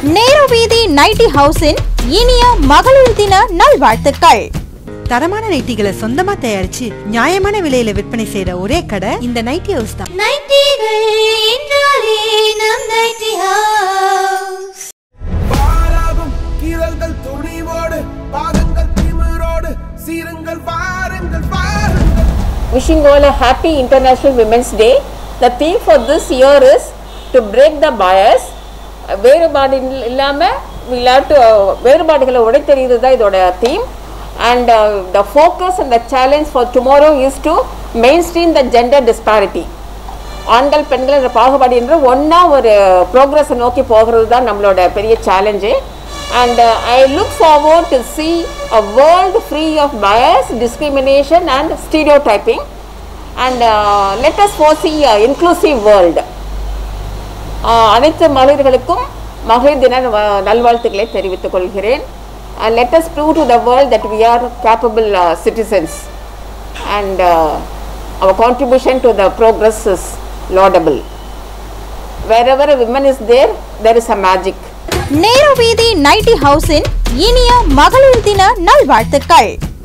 நேரு வீதி நைட்டி ஹவுஸின் இனிய மகளிர் தின நல்வாழ்த்துக்கள் தரமான நைட்டிகளை சொந்தமா தயாரிச்சு நியாயமான விலையில விற்பனை செய்யற ஒரே கடை இந்த நைட்டி ஹவுஸ் தான் நைட்டிகள் என்றாலே நம் நைட்டி ஹவுஸ் பாராகும் கீரல்கள் துணிவோடு பாதங்கள் திமிரோடு சீருங்கள் பாருங்கள் பாருங்கள் Wishing all a happy International Women's Day. The theme for this year is to break the bias. வேறுபாடு இல்லாமல் will have to வேறுபாடுகளை உடைத்தெறிகிறது தான் இதோட theme and the focus and the challenge for tomorrow is to mainstream the gender disparity ஆண்கள் பெண்கள் என்ற பாகுபாடு என்று ஒன்றா ஒரு ப்ரோக்ரஸை நோக்கி போகிறது தான் நம்மளோட பெரிய challenge and I look forward to see a world free of bias discrimination and stereotyping and let us foresee inclusive world அனைத்து மகளிர்களுக்கும் மகளிர் தின வ- நல்வாழ்த்துக்களை தெரிவித்துக் கொள்கிறேன் let us prove to the world that we are capable citizens and uh, our contribution to the progress is laudable. Wherever a woman is there, there is a magic. Nehru வீதி nighty ஹவுஸின் இனிய மகளிர் தின நல்வாழ்த்துக்கள்